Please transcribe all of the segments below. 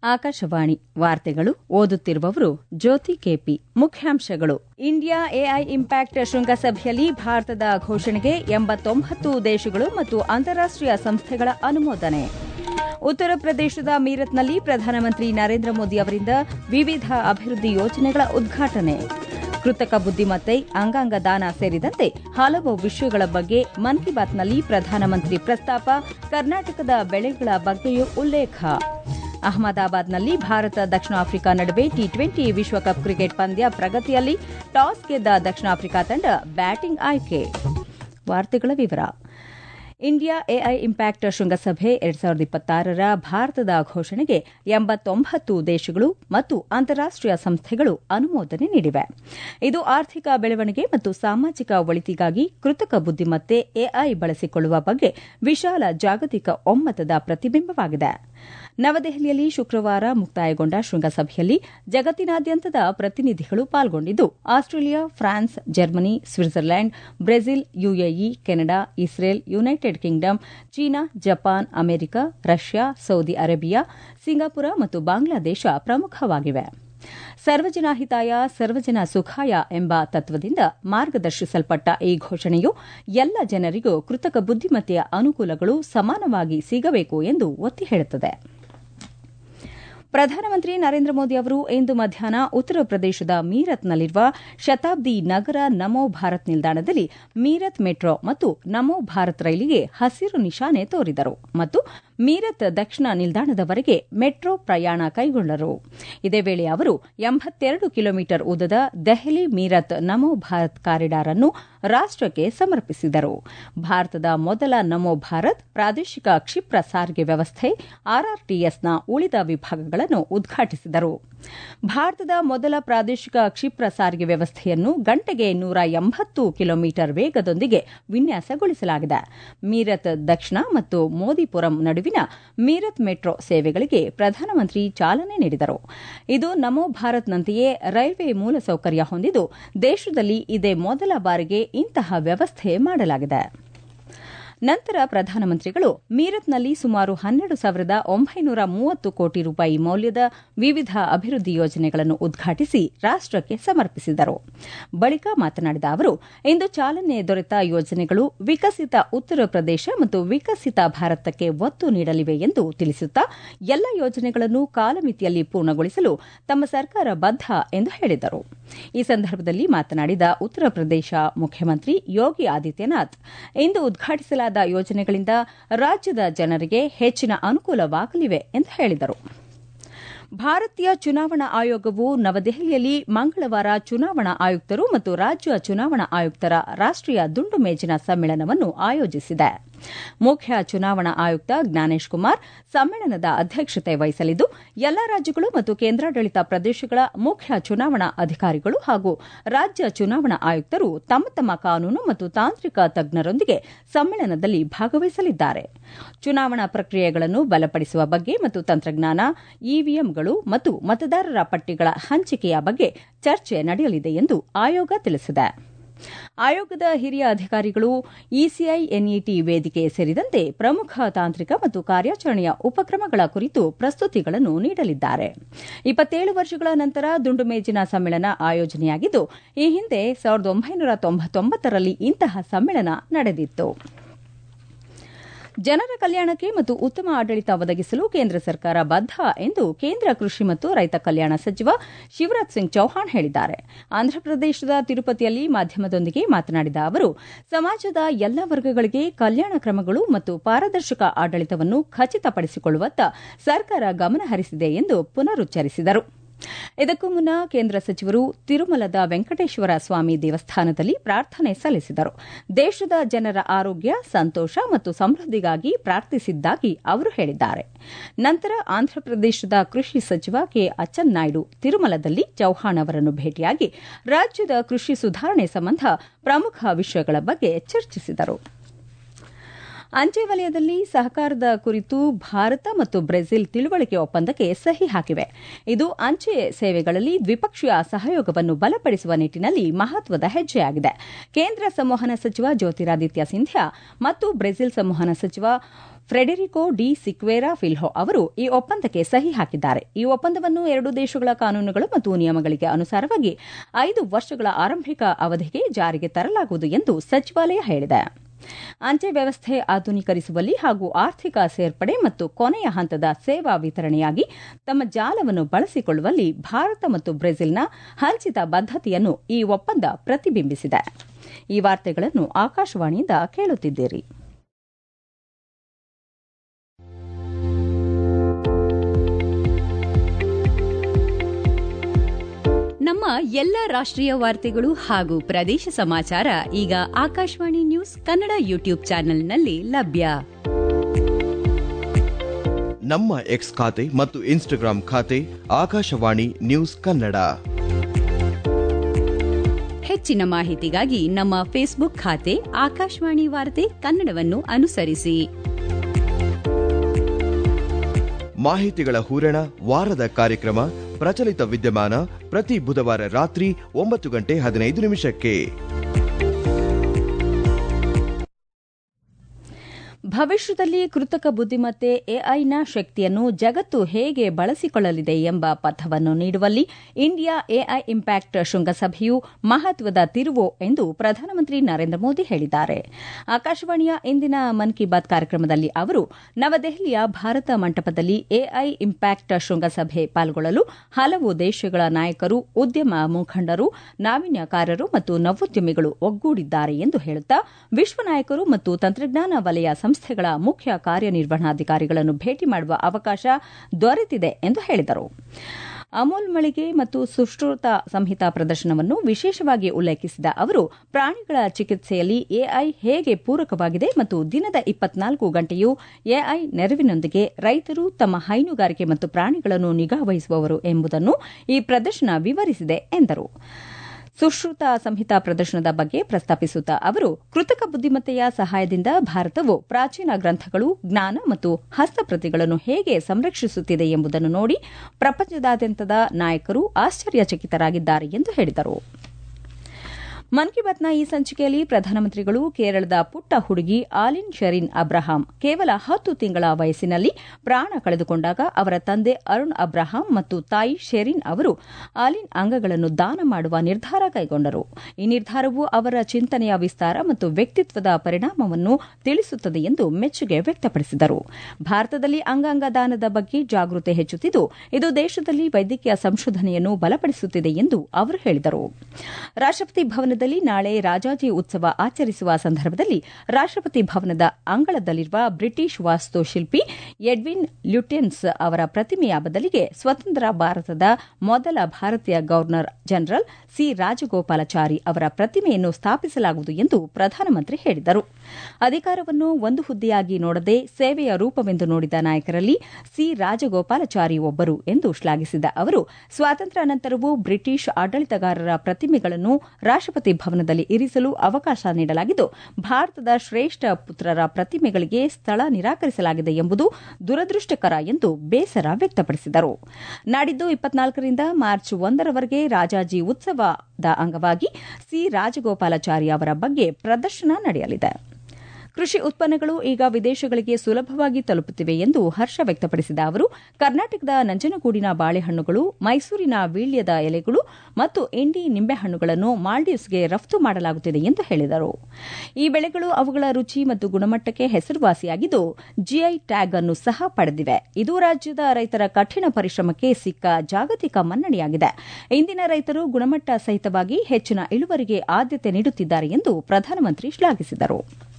ಆಕಾಶವಾಣಿ ವಾರ್ತೆಗಳು ಓದುತ್ತಿರುವವರು ಜ್ಯೋತಿ ಕೆಪಿ ಮುಖ್ಯಾಂಶಗಳು ಇಂಡಿಯಾ ಎಐ ಇಂಪ್ಯಾಕ್ಟ್ ಶೃಂಗಸಭೆಯಲ್ಲಿ ಭಾರತದ ಘೋಷಣೆಗೆ ಎಂಬತ್ತೊಂಬತ್ತು ದೇಶಗಳು ಮತ್ತು ಅಂತಾರಾಷ್ಟೀಯ ಸಂಸ್ಥೆಗಳ ಅನುಮೋದನೆ ಉತ್ತರ ಪ್ರದೇಶದ ಮೀರತ್ನಲ್ಲಿ ಪ್ರಧಾನಮಂತ್ರಿ ನರೇಂದ್ರ ಮೋದಿ ಅವರಿಂದ ವಿವಿಧ ಅಭಿವೃದ್ಧಿ ಯೋಜನೆಗಳ ಉದ್ಘಾಟನೆ ಕೃತಕ ಬುದ್ದಿಮತ್ತೆ ಅಂಗಾಂಗ ದಾನ ಸೇರಿದಂತೆ ಹಲವು ವಿಷಯಗಳ ಬಗ್ಗೆ ಮನ್ ಕಿ ಬಾತ್ನಲ್ಲಿ ಪ್ರಧಾನಮಂತ್ರಿ ಪ್ರಸ್ತಾಪ ಕರ್ನಾಟಕದ ಬೆಳೆಗಳ ಬಗ್ಗೆಯೂ ಉಲ್ಲೇಖ ಅಹಮದಾಬಾದ್ನಲ್ಲಿ ಭಾರತ ದಕ್ಷಿಣ ಆಫ್ರಿಕಾ ನಡುವೆ ಟಿ ಟ್ವೆಂಟಿ ವಿಶ್ವಕಪ್ ಕ್ರಿಕೆಟ್ ಪಂದ್ಯ ಪ್ರಗತಿಯಲ್ಲಿ ಟಾಸ್ ಗೆದ್ದ ದಕ್ಷಿಣ ಆಫ್ರಿಕಾ ತಂಡ ಬ್ಯಾಟಿಂಗ್ ಆಯ್ಕೆ ವಾರ್ತೆಗಳ ವಿವರ ಇಂಡಿಯಾ ಎಐ ಇಂಪ್ಯಾಕ್ಟ್ ಶೃಂಗಸಭೆ ಎರಡ್ ಸಾವಿರದ ಇಪ್ಪತ್ತಾರರ ಭಾರತದ ಘೋಷಣೆಗೆ ಎಂಬತ್ತೊಂಬತ್ತು ದೇಶಗಳು ಮತ್ತು ಅಂತಾರಾಷ್ಟೀಯ ಸಂಸ್ಥೆಗಳು ಅನುಮೋದನೆ ನೀಡಿವೆ ಇದು ಆರ್ಥಿಕ ಬೆಳವಣಿಗೆ ಮತ್ತು ಸಾಮಾಜಿಕ ಒಳಿತಿಗಾಗಿ ಕೃತಕ ಬುದ್ದಿಮತ್ತೆ ಎಐ ಬಳಸಿಕೊಳ್ಳುವ ಬಗ್ಗೆ ವಿಶಾಲ ಜಾಗತಿಕ ಒಮ್ಮತದ ಪ್ರತಿಬಿಂಬವಾಗಿದೆ ನವದೆಹಲಿಯಲ್ಲಿ ಶುಕ್ರವಾರ ಮುಕ್ತಾಯಗೊಂಡ ಶೃಂಗಸಭೆಯಲ್ಲಿ ಜಗತ್ತಿನಾದ್ಯಂತದ ಪ್ರತಿನಿಧಿಗಳು ಪಾಲ್ಗೊಂಡಿದ್ದು Australia France Germany Switzerland Brazil UAE Canada Israel United Kingdom China Japan America Russia Saudi Arabia ಸಿಂಗಾಪುರ ಮತ್ತು ಬಾಂಗ್ಲಾದೇಶ ಪ್ರಮುಖವಾಗಿವೆ ಸರ್ವಜನ ಹಿತಾಯ ಸರ್ವಜನ ಸುಖಾಯ ಎಂಬ ತತ್ವದಿಂದ ಮಾರ್ಗದರ್ಶಿಸಲ್ಪಟ್ಟ ಈ ಘೋಷಣೆಯು ಎಲ್ಲ ಜನರಿಗೂ ಕೃತಕ ಬುದ್ದಿಮತ್ತೆಯ ಅನುಕೂಲಗಳು ಸಮಾನವಾಗಿ ಸಿಗಬೇಕು ಎಂದು ಒತ್ತಿ ಹೇಳುತ್ತದೆ ಪ್ರಧಾನಮಂತ್ರಿ ನರೇಂದ್ರ ಮೋದಿ ಅವರು ಇಂದು ಮಧ್ಯಾಹ್ನ ಉತ್ತರ ಪ್ರದೇಶದ ಮೀರತ್ನಲ್ಲಿರುವ ಶತಾಬ್ದಿ ನಗರ ನಮೋ ಭಾರತ್ ನಿಲ್ದಾಣದಲ್ಲಿ ಮೀರತ್ ಮೆಟ್ರೋ ಮತ್ತು ನಮೋ ಭಾರತ್ ರೈಲಿಗೆ ಹಸಿರು ನಿಶಾನೆ ತೋರಿದರು ಮತ್ತು ಮೀರತ್ ದಕ್ಷಿಣ ನಿಲ್ದಾಣದವರೆಗೆ ಮೆಟ್ರೋ ಪ್ರಯಾಣ ಕೈಗೊಂಡರು ಇದೇ ವೇಳೆ ಅವರು ಎಂಬತ್ತೆರಡು ಕಿಲೋಮೀಟರ್ ಉದ್ದದ ದೆಹಲಿ ಮೀರತ್ ನಮೋ ಭಾರತ್ ಕಾರಿಡಾರ್ ಅನ್ನು ರಾಷ್ಟಕ್ಕೆ ಸಮರ್ಪಿಸಿದರು ಭಾರತದ ಮೊದಲ ನಮೋ ಭಾರತ್ ಪ್ರಾದೇಶಿಕ ಕ್ಷಿಪ್ರ ಸಾರಿಗೆ ವ್ಯವಸ್ಥೆ ಆರ್ಆರ್ಟಿಎಸ್ನ ಉಳಿದ ವಿಭಾಗಗಳನ್ನು ಉದ್ಘಾಟಿಸಿದರು ಭಾರತದ ಮೊದಲ ಪ್ರಾದೇಶಿಕ ಕ್ಷಿಪ್ರ ಸಾರಿಗೆ ವ್ಯವಸ್ಥೆಯನ್ನು ಗಂಟೆಗೆ ನೂರ ಎಂಬತ್ತು ಕಿಲೋಮೀಟರ್ ವೇಗದೊಂದಿಗೆ ವಿನ್ಯಾಸಗೊಳಿಸಲಾಗಿದೆ ಮೀರತ್ ದಕ್ಷಿಣ ಮತ್ತು ಮೋದಿಪುರಂ ನಡುವಿನ ಮೀರತ್ ಮೆಟ್ರೋ ಸೇವೆಗಳಿಗೆ ಪ್ರಧಾನಮಂತ್ರಿ ಚಾಲನೆ ನೀಡಿದರು ಇದು ನಮೋ ಭಾರತ್ನಂತೆಯೇ ರೈಲ್ವೆ ಮೂಲಸೌಕರ್ಯ ಹೊಂದಿದ್ದು ದೇಶದಲ್ಲಿ ಇದೇ ಮೊದಲ ಬಾರಿಗೆ ಇಂತಹ ವ್ಯವಸ್ಥೆ ಮಾಡಲಾಗಿದೆ ನಂತರ ಪ್ರಧಾನಮಂತ್ರಿಗಳು ಮೀರತ್ನಲ್ಲಿ ಸುಮಾರು ಹನ್ನೆರಡು ಸಾವಿರದ ಒಂಬೈನೂರ ಮೂವತ್ತು ಕೋಟಿ ರೂಪಾಯಿ ಮೌಲ್ಯದ ವಿವಿಧ ಅಭಿವೃದ್ಧಿ ಯೋಜನೆಗಳನ್ನು ಉದ್ಘಾಟಿಸಿ ರಾಷ್ಟಕ್ಕೆ ಸಮರ್ಪಿಸಿದರು ಬಳಿಕ ಮಾತನಾಡಿದ ಅವರು ಇಂದು ಚಾಲನೆ ದೊರೆತ ಯೋಜನೆಗಳು ವಿಕಸಿತ ಉತ್ತರ ಪ್ರದೇಶ ಮತ್ತು ವಿಕಸಿತ ಭಾರತಕ್ಕೆ ಒತ್ತು ನೀಡಲಿವೆ ಎಂದು ತಿಳಿಸುತ್ತಾ ಎಲ್ಲ ಯೋಜನೆಗಳನ್ನು ಕಾಲಮಿತಿಯಲ್ಲಿ ಪೂರ್ಣಗೊಳಿಸಲು ತಮ್ಮ ಸರ್ಕಾರ ಬದ್ಧ ಎಂದು ಹೇಳಿದರು ಈ ಸಂದರ್ಭದಲ್ಲಿ ಮಾತನಾಡಿದ ಉತ್ತರ ಪ್ರದೇಶ ಮುಖ್ಯಮಂತ್ರಿ ಯೋಗಿ ಆದಿತ್ಯನಾಥ್ ಇಂದು ಉದ್ಘಾಟಿಸಲಾದ ಯೋಜನೆಗಳಿಂದ ರಾಜ್ಯದ ಜನರಿಗೆ ಹೆಚ್ಚಿನ ಅನುಕೂಲವಾಗಲಿವೆ ಎಂದು ಹೇಳಿದರು ಭಾರತೀಯ ಚುನಾವಣಾ ಆಯೋಗವು ನವದೆಹಲಿಯಲ್ಲಿ ಮಂಗಳವಾರ ಚುನಾವಣಾ ಆಯುಕ್ತರು ಮತ್ತು ರಾಜ್ಯ ಚುನಾವಣಾ ಆಯುಕ್ತರ ರಾಷ್ಟೀಯ ದುಂಡು ಮೇಜಿನ ಸಮ್ಮೇಳನವನ್ನು ಆಯೋಜಿಸಿದೆ ಮುಖ್ಯ ಚುನಾವಣಾ ಆಯುಕ್ತ ಜ್ಞಾನೇಶ್ ಕುಮಾರ್ ಸಮ್ಮೇಳನದ ಅಧ್ಯಕ್ಷತೆ ವಹಿಸಲಿದ್ದು ಎಲ್ಲ ರಾಜ್ಯಗಳು ಮತ್ತು ಕೇಂದ್ರಾಡಳಿತ ಪ್ರದೇಶಗಳ ಮುಖ್ಯ ಚುನಾವಣಾ ಅಧಿಕಾರಿಗಳು ಹಾಗೂ ರಾಜ್ಯ ಚುನಾವಣಾ ಆಯುಕ್ತರು ತಮ್ಮ ತಮ್ಮ ಕಾನೂನು ಮತ್ತು ತಾಂತ್ರಿಕ ತಜ್ಞರೊಂದಿಗೆ ಸಮ್ಮೇಳನದಲ್ಲಿ ಭಾಗವಹಿಸಲಿದ್ದಾರೆ ಚುನಾವಣಾ ಪ್ರಕ್ರಿಯೆಗಳನ್ನು ಬಲಪಡಿಸುವ ಬಗ್ಗೆ ಮತ್ತು ತಂತ್ರಜ್ಞಾನ ಇವಿಎಂಗಳು ಮತ್ತು ಮತದಾರರ ಪಟ್ಟಿಗಳ ಹಂಚಿಕೆಯ ಬಗ್ಗೆ ಚರ್ಚೆ ನಡೆಯಲಿದೆ ಎಂದು ಆಯೋಗ ತಿಳಿಸಿದೆ ಆಯೋಗದ ಹಿರಿಯ ಅಧಿಕಾರಿಗಳು ಇಸಿಐ ಎನ್ಇಟಿ ವೇದಿಕೆ ಸೇರಿದಂತೆ ಪ್ರಮುಖ ತಾಂತ್ರಿಕ ಮತ್ತು ಕಾರ್ಯಾಚರಣೆಯ ಉಪಕ್ರಮಗಳ ಕುರಿತು ಪ್ರಸ್ತುತಿಗಳನ್ನು ನೀಡಲಿದ್ದಾರೆ ಇಪ್ಪತ್ತೇಳು ವರ್ಷಗಳ ನಂತರ ದುಂಡು ಮೇಜಿನ ಸಮ್ಮೇಳನ ಆಯೋಜನೆಯಾಗಿದ್ದು ಈ ಹಿಂದೆ ಸಾವಿರದ ಒಂಬೈನೂರ ತೊಂಬತ್ತೊಂಬತ್ತರಲ್ಲಿ ಇಂತಹ ಸಮ್ಮೇಳನ ನಡೆದಿತ್ತು ಜನರ ಕಲ್ಯಾಣಕ್ಕೆ ಮತ್ತು ಉತ್ತಮ ಆಡಳಿತ ಒದಗಿಸಲು ಕೇಂದ್ರ ಸರ್ಕಾರ ಬದ್ಧ ಎಂದು ಕೇಂದ್ರ ಕೃಷಿ ಮತ್ತು ರೈತ ಕಲ್ಯಾಣ ಸಚಿವ ಶಿವರಾಜ್ ಸಿಂಗ್ ಚೌಹಾಣ್ ಹೇಳಿದ್ದಾರೆ ಆಂಧ್ರಪ್ರದೇಶದ ತಿರುಪತಿಯಲ್ಲಿ ಮಾಧ್ಯಮದೊಂದಿಗೆ ಮಾತನಾಡಿದ ಅವರು ಸಮಾಜದ ಎಲ್ಲ ವರ್ಗಗಳಿಗೆ ಕಲ್ಯಾಣ ಕ್ರಮಗಳು ಮತ್ತು ಪಾರದರ್ಶಕ ಆಡಳಿತವನ್ನು ಖಚಿತಪಡಿಸಿಕೊಳ್ಳುವತ್ತ ಸರ್ಕಾರ ಗಮನಹರಿಸಿದೆ ಎಂದು ಪುನರುಚ್ಚರಿಸಿದರು ಇದಕ್ಕೂ ಮುನ್ನ ಕೇಂದ್ರ ಸಚಿವರು ತಿರುಮಲದ ವೆಂಕಟೇಶ್ವರ ಸ್ವಾಮಿ ದೇವಸ್ಥಾನದಲ್ಲಿ ಪ್ರಾರ್ಥನೆ ಸಲ್ಲಿಸಿದರು ದೇಶದ ಜನರ ಆರೋಗ್ಯ ಸಂತೋಷ ಮತ್ತು ಸಮೃದ್ಧಿಗಾಗಿ ಪ್ರಾರ್ಥಿಸಿದ್ದಾಗಿ ಅವರು ಹೇಳಿದ್ದಾರೆ ನಂತರ ಆಂಧ್ರಪ್ರದೇಶದ ಕೃಷಿ ಸಚಿವ ಕೆ ಅಚ್ಚನ್ನಾಯ್ಡು ತಿರುಮಲದಲ್ಲಿ ಚೌಹಾಣ್ ಅವರನ್ನು ಭೇಟಿಯಾಗಿ ರಾಜ್ಯದ ಕೃಷಿ ಸುಧಾರಣೆ ಸಂಬಂಧ ಪ್ರಮುಖ ವಿಷಯಗಳ ಬಗ್ಗೆ ಚರ್ಚಿಸಿದರು ಅಂಚೆ ವಲಯದಲ್ಲಿ ಸಹಕಾರದ ಕುರಿತು ಭಾರತ ಮತ್ತು ಬ್ರೆಜಿಲ್ ತಿಳುವಳಿಕೆ ಒಪ್ಪಂದಕ್ಕೆ ಸಹಿ ಹಾಕಿವೆ ಇದು ಅಂಚೆ ಸೇವೆಗಳಲ್ಲಿ ದ್ವಿಪಕ್ಷೀಯ ಸಹಯೋಗವನ್ನು ಬಲಪಡಿಸುವ ನಿಟ್ಟಿನಲ್ಲಿ ಮಹತ್ವದ ಹೆಜ್ಜೆಯಾಗಿದೆ ಕೇಂದ್ರ ಸಂವಹನ ಸಚಿವ ಜ್ಯೋತಿರಾದಿತ್ಯ ಸಿಂಧ್ಯಾ ಮತ್ತು ಬ್ರೆಜಿಲ್ ಸಂವಹನ ಸಚಿವ ಫ್ರೆಡೆರಿಕೋ ಡಿ ಸಿಕ್ವೇರಾ ಫಿಲ್ಹೋ ಅವರು ಈ ಒಪ್ಪಂದಕ್ಕೆ ಸಹಿ ಹಾಕಿದ್ದಾರೆ ಈ ಒಪ್ಪಂದವನ್ನು ಎರಡು ದೇಶಗಳ ಕಾನೂನುಗಳು ಮತ್ತು ನಿಯಮಗಳಿಗೆ ಅನುಸಾರವಾಗಿ ಐದು ವರ್ಷಗಳ ಆರಂಭಿಕ ಅವಧಿಗೆ ಜಾರಿಗೆ ತರಲಾಗುವುದು ಎಂದು ಸಚಿವಾಲಯ ಹೇಳಿದೆ ಅಂಚೆ ವ್ಯವಸ್ಥೆ ಆಧುನೀಕರಿಸುವಲ್ಲಿ ಹಾಗೂ ಆರ್ಥಿಕ ಸೇರ್ಪಡೆ ಮತ್ತು ಕೊನೆಯ ಹಂತದ ಸೇವಾ ವಿತರಣೆಯಾಗಿ ತಮ್ಮ ಜಾಲವನ್ನು ಬಳಸಿಕೊಳ್ಳುವಲ್ಲಿ ಭಾರತ ಮತ್ತು ಬ್ರೆಜಿಲ್ನ ಹಂಚಿತ ಬದ್ದತೆಯನ್ನು ಈ ಒಪ್ಪಂದ ಪ್ರತಿಬಿಂಬಿಸಿದೆ ಈ ವಾರ್ತೆಗಳನ್ನು ಆಕಾಶವಾಣಿಯಿಂದ ಕೇಳುತ್ತಿದ್ದೀರಿ ನಮ್ಮ ಎಲ್ಲ ರಾಷ್ಟ್ರೀಯ ವಾರ್ತೆಗಳು ಹಾಗೂ ಪ್ರದೇಶ ಸಮಾಚಾರ ಈಗ ಆಕಾಶವಾಣಿ ನ್ಯೂಸ್ ಕನ್ನಡ ಯೂಟ್ಯೂಬ್ ಚಾನೆಲ್ನಲ್ಲಿ ಲಭ್ಯ ನಮ್ಮ ಎಕ್ಸ್ ಖಾತೆ ಮತ್ತು ಇನ್ಸ್ಟಾಗ್ರಾಂ ಖಾತೆ ಆಕಾಶವಾಣಿ ನ್ಯೂಸ್ ಕನ್ನಡ ಹೆಚ್ಚಿನ ಮಾಹಿತಿಗಾಗಿ ನಮ್ಮ ಫೇಸ್ಬುಕ್ ಖಾತೆ ಆಕಾಶವಾಣಿ ವಾರ್ತೆ ಕನ್ನಡವನ್ನು ಅನುಸರಿಸಿ ಮಾಹಿತಿಗಳ ಹೂರಣ ವಾರದ ಕಾರ್ಯಕ್ರಮ ಪ್ರಚಲಿತ ವಿದ್ಯಮಾನ ಪ್ರತಿ ಬುಧವಾರ ರಾತ್ರಿ ಒಂಬತ್ತು ಗಂಟೆ ಹದಿನೈದು ನಿಮಿಷಕ್ಕೆ ಭವಿಷ್ಯದಲ್ಲಿ ಕೃತಕ ಬುದ್ದಿಮತ್ತೆ ಎಐನ ಶಕ್ತಿಯನ್ನು ಜಗತ್ತು ಹೇಗೆ ಬಳಸಿಕೊಳ್ಳಲಿದೆ ಎಂಬ ಪಥವನ್ನು ನೀಡುವಲ್ಲಿ ಇಂಡಿಯಾ ಎಐ ಇಂಪ್ಯಾಕ್ಟ್ ಶೃಂಗಸಭೆಯು ಮಹತ್ವದ ತಿರುವು ಎಂದು ಪ್ರಧಾನಮಂತ್ರಿ ನರೇಂದ್ರ ಮೋದಿ ಹೇಳಿದ್ದಾರೆ ಆಕಾಶವಾಣಿಯ ಇಂದಿನ ಮನ್ ಕಿ ಬಾತ್ ಕಾರ್ಯಕ್ರಮದಲ್ಲಿ ಅವರು ನವದೆಹಲಿಯ ಭಾರತ ಮಂಟಪದಲ್ಲಿ ಎಐ ಇಂಪ್ಯಾಕ್ಟ್ ಶೃಂಗಸಭೆ ಪಾಲ್ಗೊಳ್ಳಲು ಹಲವು ದೇಶಗಳ ನಾಯಕರು ಉದ್ಯಮ ಮುಖಂಡರು ನಾವೀನ್ಯಕಾರರು ಮತ್ತು ನವೋದ್ಯಮಿಗಳು ಒಗ್ಗೂಡಿದ್ದಾರೆ ಎಂದು ಹೇಳುತ್ತಾ ವಿಶ್ವ ನಾಯಕರು ಮತ್ತು ತಂತ್ರಜ್ಞಾನ ವಲಯ ಸಂಸ್ಥೆಗಳ ಮುಖ್ಯ ಕಾರ್ಯನಿರ್ವಹಣಾಧಿಕಾರಿಗಳನ್ನು ಭೇಟಿ ಮಾಡುವ ಅವಕಾಶ ದೊರೆತಿದೆ ಎಂದು ಹೇಳಿದರು ಅಮೂಲ್ ಮಳಿಗೆ ಮತ್ತು ಸುಶ್ರುತ ಸಂಹಿತಾ ಪ್ರದರ್ಶನವನ್ನು ವಿಶೇಷವಾಗಿ ಉಲ್ಲೇಖಿಸಿದ ಅವರು ಪ್ರಾಣಿಗಳ ಚಿಕಿತ್ಸೆಯಲ್ಲಿ ಎಐ ಹೇಗೆ ಪೂರಕವಾಗಿದೆ ಮತ್ತು ದಿನದ ಇಪ್ಪತ್ನಾಲ್ಕು ಗಂಟೆಯೂ ಎಐ ನೆರವಿನೊಂದಿಗೆ ರೈತರು ತಮ್ಮ ಹೈನುಗಾರಿಕೆ ಮತ್ತು ಪ್ರಾಣಿಗಳನ್ನು ನಿಗಾವಹಿಸುವವರು ಎಂಬುದನ್ನು ಈ ಪ್ರದರ್ಶನ ವಿವರಿಸಿದೆ ಎಂದರು ಸುಶ್ರುತ ಸಂಹಿತಾ ಪ್ರದರ್ಶನದ ಬಗ್ಗೆ ಪ್ರಸ್ತಾಪಿಸುತ್ತಾ ಅವರು ಕೃತಕ ಬುದ್ದಿಮತ್ತೆಯ ಸಹಾಯದಿಂದ ಭಾರತವು ಪ್ರಾಚೀನ ಗ್ರಂಥಗಳು ಜ್ಞಾನ ಮತ್ತು ಹಸ್ತಪ್ರತಿಗಳನ್ನು ಹೇಗೆ ಸಂರಕ್ಷಿಸುತ್ತಿದೆ ಎಂಬುದನ್ನು ನೋಡಿ ಪ್ರಪಂಚದಾದ್ಯಂತದ ನಾಯಕರು ಆಶ್ಚರ್ಯಚಕಿತರಾಗಿದ್ದಾರೆ ಎಂದು ಹೇಳಿದರು ಮನ್ ಕಿ ಬಾತ್ನ ಈ ಸಂಚಿಕೆಯಲ್ಲಿ ಪ್ರಧಾನಮಂತ್ರಿಗಳು ಕೇರಳದ ಪುಟ್ಟ ಹುಡುಗಿ ಆಲಿನ್ ಶರೀನ್ ಅಬ್ರಹಾಂ ಕೇವಲ ಹತ್ತು ತಿಂಗಳ ವಯಸ್ಸಿನಲ್ಲಿ ಪ್ರಾಣ ಕಳೆದುಕೊಂಡಾಗ ಅವರ ತಂದೆ ಅರುಣ್ ಅಬ್ರಹಾಂ ಮತ್ತು ತಾಯಿ ಶೆರಿನ್ ಅವರು ಆಲಿನ್ ಅಂಗಗಳನ್ನು ದಾನ ಮಾಡುವ ನಿರ್ಧಾರ ಕೈಗೊಂಡರು ಈ ನಿರ್ಧಾರವು ಅವರ ಚಿಂತನೆಯ ವಿಸ್ತಾರ ಮತ್ತು ವ್ಯಕ್ತಿತ್ವದ ಪರಿಣಾಮವನ್ನು ತಿಳಿಸುತ್ತದೆ ಎಂದು ಮೆಚ್ಚುಗೆ ವ್ಯಕ್ತಪಡಿಸಿದರು ಭಾರತದಲ್ಲಿ ಅಂಗಾಂಗ ದಾನದ ಬಗ್ಗೆ ಜಾಗೃತಿ ಹೆಚ್ಚುತ್ತಿದ್ದು ಇದು ದೇಶದಲ್ಲಿ ವೈದ್ಯಕೀಯ ಸಂಶೋಧನೆಯನ್ನು ಬಲಪಡಿಸುತ್ತಿದೆ ಎಂದು ಅವರು ಹೇಳಿದರು ರಾಷ್ಟಪತಿ ಭವನದಲ್ಲಿ ನಾಳೆ ರಾಜಾಜಿ ಉತ್ಸವ ಆಚರಿಸುವ ಸಂದರ್ಭದಲ್ಲಿ ರಾಷ್ಟಪತಿ ಭವನದ ಅಂಗಳದಲ್ಲಿರುವ ಬ್ರಿಟಿಷ್ ವಾಸ್ತುಶಿಲ್ಪಿ ಎಡ್ವಿನ್ ಲ್ಯುಟೆನ್ಸ್ ಅವರ ಪ್ರತಿಮೆಯ ಬದಲಿಗೆ ಸ್ವತಂತ್ರ ಭಾರತದ ಮೊದಲ ಭಾರತೀಯ ಗವರ್ನರ್ ಜನರಲ್ ಸಿ ರಾಜಗೋಪಾಲಾಚಾರಿ ಅವರ ಪ್ರತಿಮೆಯನ್ನು ಸ್ಥಾಪಿಸಲಾಗುವುದು ಎಂದು ಪ್ರಧಾನಮಂತ್ರಿ ಹೇಳಿದರು ಅಧಿಕಾರವನ್ನು ಒಂದು ಹುದ್ದೆಯಾಗಿ ನೋಡದೆ ಸೇವೆಯ ರೂಪವೆಂದು ನೋಡಿದ ನಾಯಕರಲ್ಲಿ ಸಿ ರಾಜಗೋಪಾಲಾಚಾರಿ ಒಬ್ಬರು ಎಂದು ಶ್ಲಾಘಿಸಿದ ಅವರು ಸ್ವಾತಂತ್ರ್ಯ ನಂತರವೂ ಬ್ರಿಟಿಷ್ ಆಡಳಿತಗಾರರ ಪ್ರತಿಮೆಗಳನ್ನು ರಾಷ್ಟಪತಿ ಭವನದಲ್ಲಿ ಇರಿಸಲು ಅವಕಾಶ ನೀಡಲಾಗಿದ್ದು ಭಾರತದ ಶ್ರೇಷ್ಠ ಪುತ್ರರ ಪ್ರತಿಮೆಗಳಿಗೆ ಸ್ಥಳ ನಿರಾಕರಿಸಲಾಗಿದೆ ಎಂಬುದು ದುರದೃಷ್ಟಕರ ಎಂದು ಬೇಸರ ವ್ಯಕ್ತಪಡಿಸಿದರು ನಾಡಿದ್ದು ಇಪ್ಪತ್ನಾಲ್ಕರಿಂದ ಮಾರ್ಚ್ ಒಂದರವರೆಗೆ ರಾಜಾಜಿ ಉತ್ಸವದ ಅಂಗವಾಗಿ ಸಿ ರಾಜಗೋಪಾಲಾಚಾರಿ ಅವರ ಬಗ್ಗೆ ಪ್ರದರ್ಶನ ನಡೆಯಲಿದೆ ಕೃಷಿ ಉತ್ಪನ್ನಗಳು ಈಗ ವಿದೇಶಗಳಿಗೆ ಸುಲಭವಾಗಿ ತಲುಪುತ್ತಿವೆ ಎಂದು ಹರ್ಷ ವ್ಯಕ್ತಪಡಿಸಿದ ಅವರು ಕರ್ನಾಟಕದ ನಂಜನಗೂಡಿನ ಬಾಳೆಹಣ್ಣುಗಳು ಮೈಸೂರಿನ ವೀಳ್ಯದ ಎಲೆಗಳು ಮತ್ತು ಇಂಡಿ ನಿಂಬೆಹಣ್ಣುಗಳನ್ನು ಮಾಲ್ಡೀವ್ಸ್ಗೆ ರಫ್ತು ಮಾಡಲಾಗುತ್ತಿದೆ ಎಂದು ಹೇಳಿದರು ಈ ಬೆಳೆಗಳು ಅವುಗಳ ರುಚಿ ಮತ್ತು ಗುಣಮಟ್ಟಕ್ಕೆ ಹೆಸರುವಾಸಿಯಾಗಿದ್ದು ಜಿಐ ಟ್ಯಾಗ್ ಅನ್ನು ಸಹ ಪಡೆದಿವೆ ಇದು ರಾಜ್ಯದ ರೈತರ ಕಠಿಣ ಪರಿಶ್ರಮಕ್ಕೆ ಸಿಕ್ಕ ಜಾಗತಿಕ ಮನ್ನಣೆಯಾಗಿದೆ ಇಂದಿನ ರೈತರು ಗುಣಮಟ್ಟ ಸಹಿತವಾಗಿ ಹೆಚ್ಚಿನ ಇಳುವರಿಗೆ ಆದ್ಯತೆ ನೀಡುತ್ತಿದ್ದಾರೆ ಎಂದು ಪ್ರಧಾನಮಂತ್ರಿ ಶ್ಲಾಘಿಸಿದರು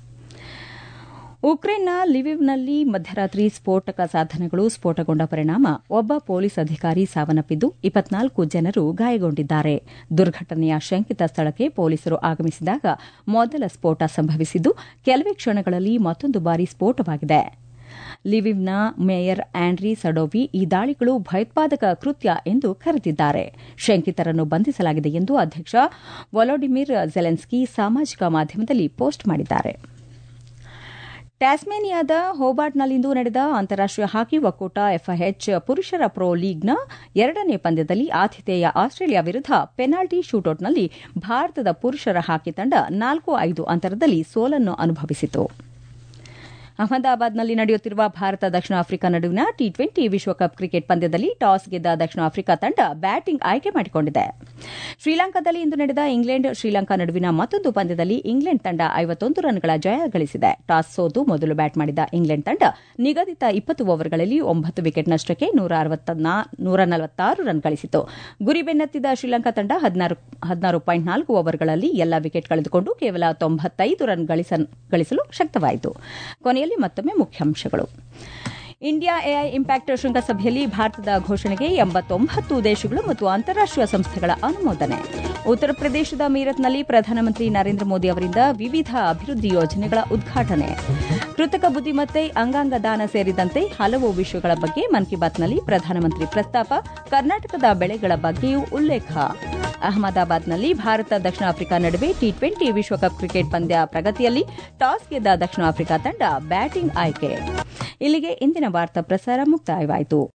ಉಕ್ರೇನ್ನ ಲಿವಿವ್ನಲ್ಲಿ ಮಧ್ಯರಾತ್ರಿ ಸ್ಫೋಟಕ ಸಾಧನಗಳು ಸ್ಫೋಟಗೊಂಡ ಪರಿಣಾಮ ಒಬ್ಬ ಪೊಲೀಸ್ ಅಧಿಕಾರಿ ಸಾವನ್ನಪ್ಪಿದ್ದು ಇಪ್ಪತ್ನಾಲ್ಕು ಜನರು ಗಾಯಗೊಂಡಿದ್ದಾರೆ ದುರ್ಘಟನೆಯ ಶಂಕಿತ ಸ್ಥಳಕ್ಕೆ ಪೊಲೀಸರು ಆಗಮಿಸಿದಾಗ ಮೊದಲ ಸ್ಫೋಟ ಸಂಭವಿಸಿದ್ದು ಕೆಲವೇ ಕ್ಷಣಗಳಲ್ಲಿ ಮತ್ತೊಂದು ಬಾರಿ ಸ್ಫೋಟವಾಗಿದೆ ಲಿವಿವ್ನ ಮೇಯರ್ ಆಂಡ್ರಿ ಸಡೋವಿ ಈ ದಾಳಿಗಳು ಭಯೋತ್ಪಾದಕ ಕೃತ್ಯ ಎಂದು ಕರೆದಿದ್ದಾರೆ ಶಂಕಿತರನ್ನು ಬಂಧಿಸಲಾಗಿದೆ ಎಂದು ಅಧ್ಯಕ್ಷ ವೊಲೋಡಿಮಿರ್ ಜೆಲೆನ್ಸ್ಕಿ ಸಾಮಾಜಿಕ ಮಾಧ್ಯಮದಲ್ಲಿ ಪೋಸ್ಟ್ ಮಾಡಿದ್ದಾರೆ ಟ್ಯಾಸ್ಮೇನಿಯಾದ ಹೋಬಾರ್ಟ್ನಲ್ಲಿಂದು ನಡೆದ ಅಂತಾರಾಷ್ಟೀಯ ಹಾಕಿ ಒಕ್ಕೂಟ ಎಫ್ಐಎಚ್ ಪುರುಷರ ಪ್ರೊ ಲೀಗ್ನ ಎರಡನೇ ಪಂದ್ಯದಲ್ಲಿ ಆತಿಥೇಯ ಆಸ್ಟ್ರೇಲಿಯಾ ವಿರುದ್ಧ ಪೆನಾಲ್ಟಿ ಶೂಟೌಟ್ನಲ್ಲಿ ಭಾರತದ ಪುರುಷರ ಹಾಕಿ ತಂಡ ನಾಲ್ಕು ಐದು ಅಂತರದಲ್ಲಿ ಸೋಲನ್ನು ಅನುಭವಿಸಿತು ಅಹಮದಾಬಾದ್ನಲ್ಲಿ ನಡೆಯುತ್ತಿರುವ ಭಾರತ ದಕ್ಷಿಣ ಆಫ್ರಿಕಾ ನಡುವಿನ ಟಿ ಟ್ವೆಂಟಿ ವಿಶ್ವಕಪ್ ಕ್ರಿಕೆಟ್ ಪಂದ್ಯದಲ್ಲಿ ಟಾಸ್ ಗೆದ್ದ ದಕ್ಷಿಣ ಆಫ್ರಿಕಾ ತಂಡ ಬ್ಯಾಟಿಂಗ್ ಆಯ್ಕೆ ಮಾಡಿಕೊಂಡಿದೆ ಶ್ರೀಲಂಕಾದಲ್ಲಿ ಇಂದು ನಡೆದ ಇಂಗ್ಲೆಂಡ್ ಶ್ರೀಲಂಕಾ ನಡುವಿನ ಮತ್ತೊಂದು ಪಂದ್ಯದಲ್ಲಿ ಇಂಗ್ಲೆಂಡ್ ತಂಡ ಐವತ್ತೊಂದು ರನ್ಗಳ ಜಯ ಗಳಿಸಿದೆ ಟಾಸ್ ಸೋತು ಮೊದಲು ಬ್ಯಾಟ್ ಮಾಡಿದ ಇಂಗ್ಲೆಂಡ್ ತಂಡ ನಿಗದಿತ ಇಪ್ಪತ್ತು ಓವರ್ಗಳಲ್ಲಿ ಒಂಬತ್ತು ವಿಕೆಟ್ ನಷ್ಟಕ್ಕೆ ನೂರ ನಲವತ್ತಾರು ರನ್ ಗಳಿಸಿತು ಗುರಿ ಬೆನ್ನತ್ತಿದ ಶ್ರೀಲಂಕಾ ತಂಡ ಹದಿನಾರು ಪಾಯಿಂಟ್ ನಾಲ್ಕು ಓವರ್ಗಳಲ್ಲಿ ಎಲ್ಲಾ ವಿಕೆಟ್ ಕಳೆದುಕೊಂಡು ಕೇವಲ ತೊಂಬತ್ತೈದು ರನ್ ಗಳಿಸಲು ಶಕ್ತವಾಯಿತು ಕೊನೆಯಲ್ಲಿ ಮತ್ತೊಮ್ಮೆ ಮುಖ್ಯಾಂಶಗಳು ಇಂಡಿಯಾ ಎಐ ಇಂಪ್ಯಾಕ್ಟ್ ಶೃಂಗಸಭೆಯಲ್ಲಿ ಭಾರತದ ಘೋಷಣೆಗೆ ಎಂಬತ್ತೊಂಬತ್ತು ದೇಶಗಳು ಮತ್ತು ಅಂತಾರಾಷ್ಟೀಯ ಸಂಸ್ಥೆಗಳ ಅನುಮೋದನೆ ಉತ್ತರ ಪ್ರದೇಶದ ಮೀರತ್ನಲ್ಲಿ ಪ್ರಧಾನಮಂತ್ರಿ ನರೇಂದ್ರ ಮೋದಿ ಅವರಿಂದ ವಿವಿಧ ಅಭಿವೃದ್ಧಿ ಯೋಜನೆಗಳ ಉದ್ಘಾಟನೆ ಕೃತಕ ಬುದ್ದಿಮತ್ತೆ ಅಂಗಾಂಗ ದಾನ ಸೇರಿದಂತೆ ಹಲವು ವಿಷಯಗಳ ಬಗ್ಗೆ ಮನ್ ಕಿ ಬಾತ್ನಲ್ಲಿ ಪ್ರಧಾನಮಂತ್ರಿ ಪ್ರಸ್ತಾಪ ಕರ್ನಾಟಕದ ಬೆಳೆಗಳ ಬಗ್ಗೆಯೂ ಉಲ್ಲೇಖ ಅಹಮದಾಬಾದ್ನಲ್ಲಿ ಭಾರತ ದಕ್ಷಿಣ ಆಫ್ರಿಕಾ ನಡುವೆ ಟಿ ಟ್ವೆಂಟಿ ವಿಶ್ವಕಪ್ ಕ್ರಿಕೆಟ್ ಪಂದ್ಯ ಪ್ರಗತಿಯಲ್ಲಿ ಟಾಸ್ ಗೆದ್ದ ದಕ್ಷಿಣ ಆಫ್ರಿಕಾ ತಂಡ ಬ್ಯಾಟಿಂಗ್ ಆಯ್ಕೆ ಇಲ್ಲಿಗೆ ಇಂದಿನ ವಾರ್ತಾ ಪ್ರಸಾರ ಮುಕ್ತಾಯವಾಯಿತು